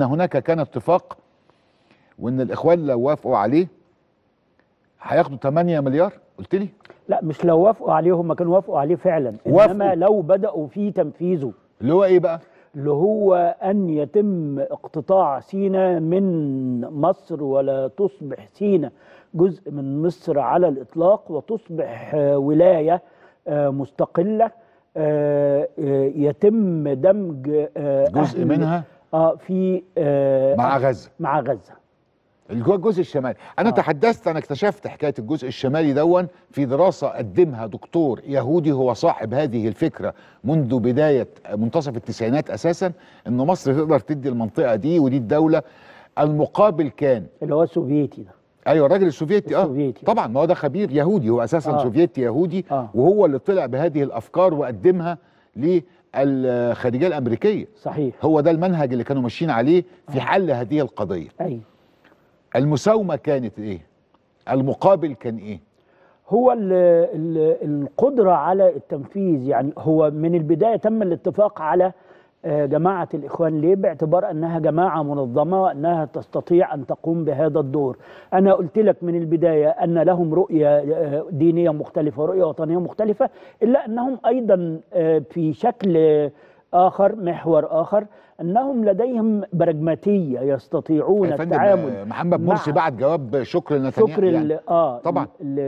ان هناك كان اتفاق وان الاخوان لو وافقوا عليه هياخدوا 8 مليار قلت لي لا مش لو وافقوا عليه هم كانوا وافقوا عليه فعلا وافقوا. انما لو بداوا في تنفيذه اللي هو ايه بقى اللي هو ان يتم اقتطاع سينا من مصر ولا تصبح سينا جزء من مصر على الاطلاق وتصبح آه، ولايه آه، مستقله آه، آه، يتم دمج آه، جزء أهل- منها اه في آه، مع غزه مع غزه اللي هو الجزء الشمالي انا آه. تحدثت انا اكتشفت حكايه الجزء الشمالي دون في دراسه قدمها دكتور يهودي هو صاحب هذه الفكره منذ بدايه منتصف التسعينات اساسا ان مصر تقدر تدي المنطقه دي ودي الدوله المقابل كان اللي هو السوفيتي ده ايوه الراجل السوفيتي اه السوفيتي. طبعا ما هو ده خبير يهودي هو اساسا آه. سوفيتي يهودي آه. وهو اللي طلع بهذه الافكار وقدمها للخارجيه الامريكيه صحيح هو ده المنهج اللي كانوا ماشيين عليه في حل هذه القضيه ايوه المساومه كانت ايه المقابل كان ايه هو ال ال القدرة على التنفيذ يعني هو من البداية تم الاتفاق على آه، جماعة الإخوان ليه باعتبار أنها جماعة منظمة وأنها تستطيع أن تقوم بهذا الدور أنا قلت لك من البداية أن لهم رؤية آه، دينية مختلفة ورؤية وطنية مختلفة إلا أنهم أيضا آه، في شكل آه، آخر محور آخر أنهم لديهم براجماتية يستطيعون يا فندم التعامل آه، محمد مع مرسي بعت جواب شكر لنتنياهو شكر يعني. ال- اه طبعا.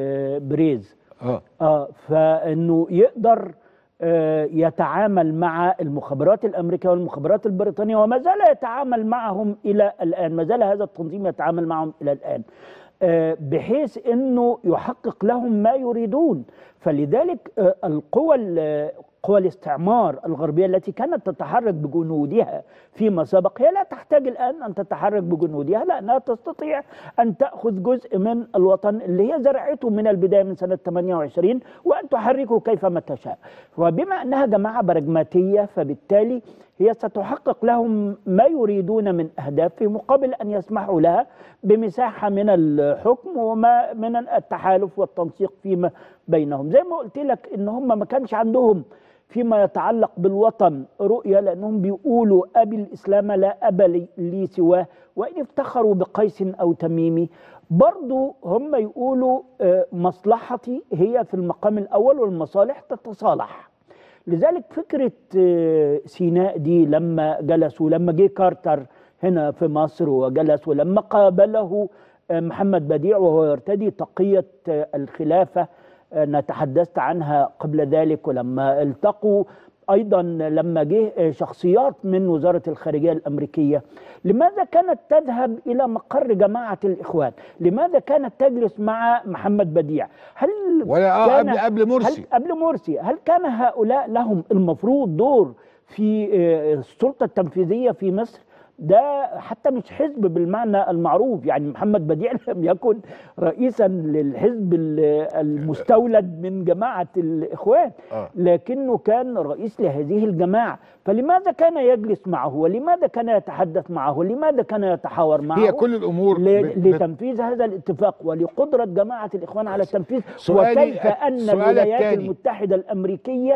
البريز اه اه فانه يقدر آه، يتعامل مع المخابرات الامريكيه والمخابرات البريطانيه وما زال يتعامل معهم الى الان ما زال هذا التنظيم يتعامل معهم الى الان آه، بحيث انه يحقق لهم ما يريدون فلذلك آه، القوى ال- قوى الاستعمار الغربيه التي كانت تتحرك بجنودها فيما سبق هي لا تحتاج الان ان تتحرك بجنودها لانها تستطيع ان تاخذ جزء من الوطن اللي هي زرعته من البدايه من سنه 28 وان تحركه كيفما تشاء وبما انها جماعه براجماتيه فبالتالي هي ستحقق لهم ما يريدون من اهداف في مقابل ان يسمحوا لها بمساحه من الحكم وما من التحالف والتنسيق فيما بينهم زي ما قلت لك ان هم ما كانش عندهم فيما يتعلق بالوطن رؤية لأنهم بيقولوا أبي الإسلام لا أبا لي- لي سواه وإن افتخروا بقيس أو تميمي برضو هم يقولوا آه، مصلحتي هي في المقام الأول والمصالح تتصالح لذلك فكرة آه، سيناء دي لما جلسوا لما جه كارتر هنا في مصر وجلس ولما قابله آه، محمد بديع وهو يرتدي تقية آه، الخلافة أنا تحدثت عنها قبل ذلك ولما التقوا ايضا لما جه شخصيات من وزاره الخارجيه الامريكيه لماذا كانت تذهب الى مقر جماعه الاخوان لماذا كانت تجلس مع محمد بديع هل ولا اه كان- قبل قبل مرسي هل قبل مرسي هل كان هؤلاء لهم المفروض دور في آه، السلطه التنفيذيه في مصر ده حتى مش حزب بالمعنى المعروف يعني محمد بديع لم يكن رئيسا للحزب ال- المستولد من جماعة الإخوان آه. لكنه كان رئيس لهذه الجماعة فلماذا كان يجلس معه ولماذا كان يتحدث معه ولماذا كان يتحاور معه هي كل الامور ل- بت- بت- لتنفيذ هذا الاتفاق ولقدرة جماعة الإخوان على التنفيذ سؤالي- وكيف أن السؤال الولايات الثاني. المتحدة الأمريكية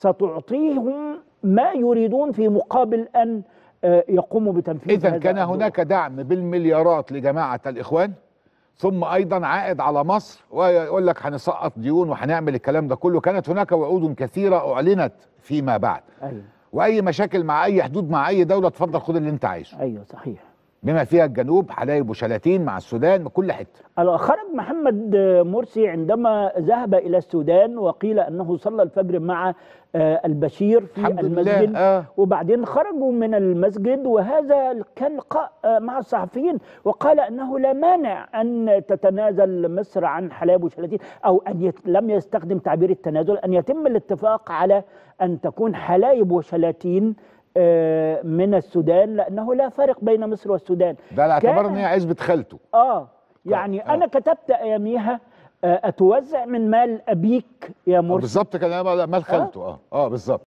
ستعطيهم ما يريدون في مقابل أن آه، يقوموا بتنفيذ اذا هذا كان الدور. هناك دعم بالمليارات لجماعه الاخوان ثم ايضا عائد على مصر ويقول لك هنسقط ديون وهنعمل الكلام ده كله كانت هناك وعود كثيره اعلنت فيما بعد أيوه واي مشاكل مع اي حدود مع اي دوله اتفضل خد اللي انت عايزه أيوه صحيح بما فيها الجنوب حلايب وشلاتين مع السودان من كل حته على خرج محمد مرسي عندما ذهب إلى السودان وقيل أنه صلى الفجر مع آه، البشير في الحمد لله، المسجد آه. وبعدين خرجوا من المسجد وهذا كان لقاء آه، مع الصحفيين وقال أنه لا مانع أن تتنازل مصر عن حلاب وشلاتين أو أن يت... لم يستخدم تعبير التنازل أن يتم الاتفاق على أن تكون حلايب وشلاتين آه، من السودان لأنه لا فرق بين مصر والسودان ده على اعتبار كان- ان هي عزبه خالته اه يعني آه. انا كتبت اياميها آه، اتوزع من مال ابيك يا آه، مرسي بالظبط كان أنا بقى مال خالته اه اه بالظبط